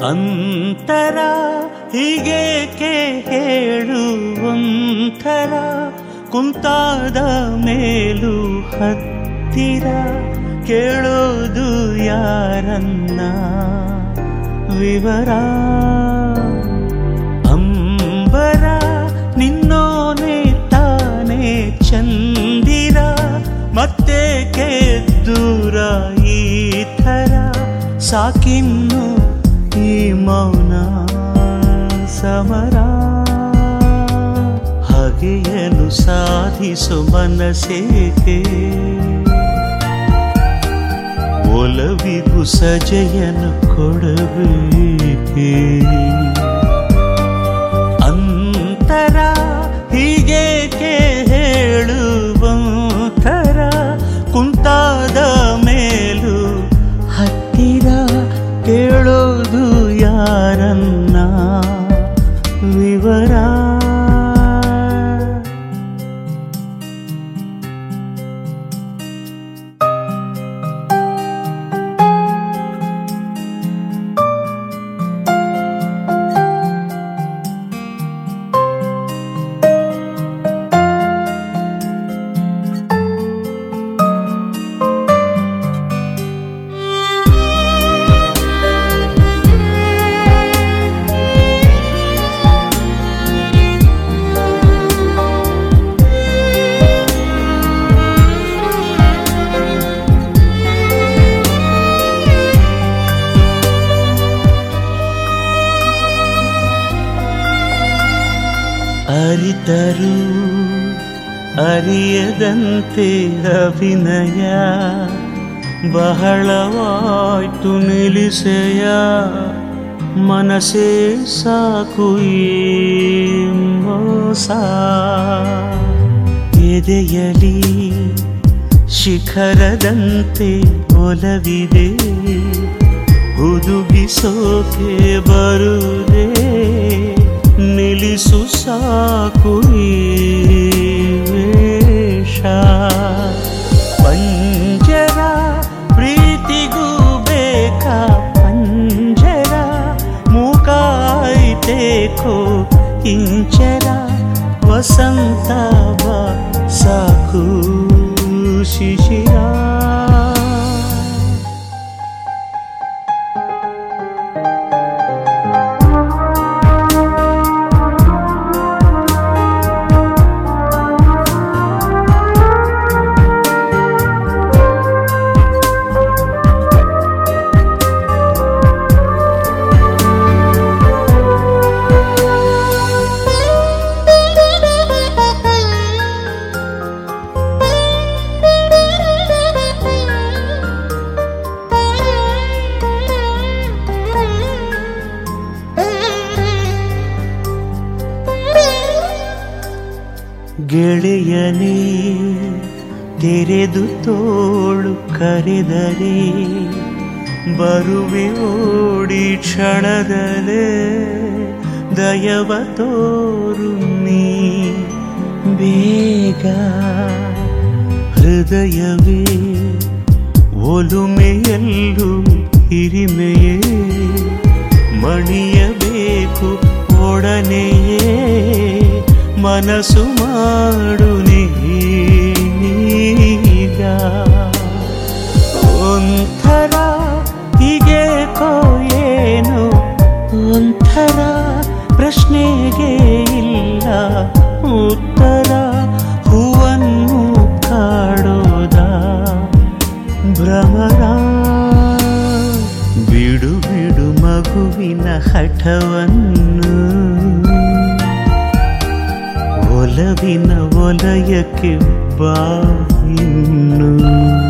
ಅಂತರ ಹೀಗೇಕೆ ಹೇಳುವಂಥರ ಕುಂತಾದ ಮೇಲೂ ಹತ್ತಿರ ಕೇಳೋದು ಯಾರನ್ನ ವಿವರ ಅಂಬರ ನಿನ್ನೋನೆ ತಾನೇ ಚಂದಿರ ಮತ್ತೆ ದೂರ ಈ ಥರ ಸಾಕಿನ್ನು ಈ ಮೌನ ಸಮರ ಹಾಗೆಯನು ಸಾಧಿಸು ಮನಸ್ಸೇಕೆ ಒಲವಿಗೂ ಸಜೆಯನು ಕೊಡಬೇಕೆ ಅಂತರ ಹೀಗೇಕೆ ಹೇಳುವಂತರ ಕುಂತಾದ ಮೇಲೂ ಹತ್ತಿರ ಕೇಳೋದು ಯಾರನ್ನ ವಿವರ ಅರಿತರು ಅರಿಯದಂತೆ ಅಭಿನಯ ಬಹಳವಾಯ್ತು ನಿಲ್ಲಿಸೆಯ ಮನಸೇ ಸಾಕು ಈ ಮೋಸ ಎದೆಯಲಿ ಶಿಖರದಂತೆ ಒಲವಿದೆ ಹುದುಗಿಸೋಕೆ ಬರುದೆ ನಿಲ್ಲಿಸು ಸಾಕು ಈ ವೇಷ ಪಂಜರ ಪ್ರೀತಿಗೂ ಬೇಕಾ ಪಂಜರ ಮೂಕಾಯ್ತೇಕೋ ಇಂಚರ ವಸಂತ ಬಾ ಸಾಕು ಶಿಶಿರ ಗೆಳೆಯನೇ ತೆರೆದು ತೋಳು ಕರೆದರೆ ಬರುವೆ ಓಡಿ ಕ್ಷಣದಲ್ಲೇ ದಯವ ತೋರು ನೀ ಬೇಗ ಹೃದಯವೇ ಒಲುಮೆಯಲ್ಲೂ ಹಿರಿಮೆಯೇ ಮಣಿಯಬೇಕು ಒಡನೆಯೇ ಮನಸ್ಸು ಮಾಡು ನೀಗ ಒಂಥರ ಹೀಗೇಕೋ ಏನು ಒಂಥರ ಪ್ರಶ್ನೆಗೆ ಇಲ್ಲ ಉತ್ತರ ಹೂವನ್ನು ಕಾಡೋದ ಭ್ರಮರ ಬಿಡು ಬಿಡು ಮಗುವಿನ ಹಠವನ್ನು ಒಲವಿನ ವಲಯಕ್ಕೆ ಬಾ ಇನ್ನು